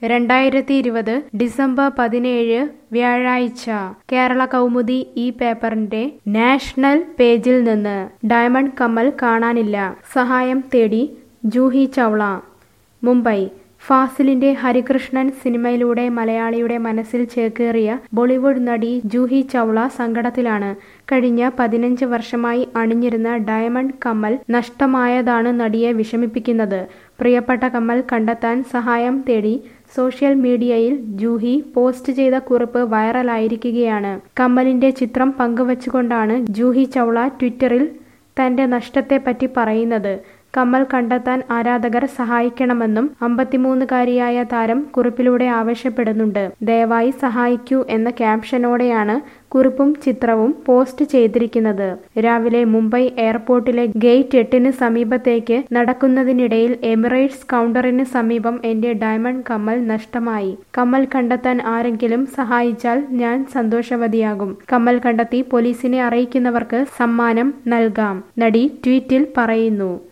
രണ്ടായിരത്തി ഇരുപത് ഡിസംബർ പതിനേഴ് വ്യാഴാഴ്ച കേരള കൗമുദി ഈ പേപ്പറിന്റെ നാഷണൽ പേജിൽ നിന്ന് ഡയമണ്ട് കമ്മൽ കാണാനില്ല സഹായം തേടി ജൂഹി ചൗള മുംബൈ ഫാസിലിന്റെ ഹരികൃഷ്ണൻ സിനിമയിലൂടെ മലയാളിയുടെ മനസ്സിൽ ചേക്കേറിയ ബോളിവുഡ് നടി ജൂഹി ചൗള സങ്കടത്തിലാണ് കഴിഞ്ഞ പതിനഞ്ച് വർഷമായി അണിഞ്ഞിരുന്ന ഡയമണ്ട് കമ്മൽ നഷ്ടമായതാണ് നടിയെ വിഷമിപ്പിക്കുന്നത് പ്രിയപ്പെട്ട കമ്മൽ കണ്ടെത്താൻ സഹായം തേടി സോഷ്യൽ മീഡിയയിൽ ജൂഹി പോസ്റ്റ് ചെയ്ത കുറിപ്പ് വൈറലായിരിക്കുകയാണ് കമ്മലിന്റെ ചിത്രം പങ്കുവച്ചുകൊണ്ടാണ് ജൂഹി ചൗള ട്വിറ്ററിൽ തന്റെ നഷ്ടത്തെപ്പറ്റി പറയുന്നത് കമ്മൽ കണ്ടെത്താൻ ആരാധകർ സഹായിക്കണമെന്നും അമ്പത്തിമൂന്നുകാരിയായ താരം കുറിപ്പിലൂടെ ആവശ്യപ്പെടുന്നുണ്ട് ദയവായി സഹായിക്കൂ എന്ന ക്യാപ്ഷനോടെയാണ് കുറിപ്പും ചിത്രവും പോസ്റ്റ് ചെയ്തിരിക്കുന്നത് രാവിലെ മുംബൈ എയർപോർട്ടിലെ ഗേറ്റ് എട്ടിന് സമീപത്തേക്ക് നടക്കുന്നതിനിടയിൽ എമിറേറ്റ്സ് കൗണ്ടറിന് സമീപം എന്റെ ഡയമണ്ട് കമ്മൽ നഷ്ടമായി കമ്മൽ കണ്ടെത്താൻ ആരെങ്കിലും സഹായിച്ചാൽ ഞാൻ സന്തോഷവതിയാകും കമ്മൽ കണ്ടെത്തി പോലീസിനെ അറിയിക്കുന്നവർക്ക് സമ്മാനം നൽകാം നടി ട്വീറ്റിൽ പറയുന്നു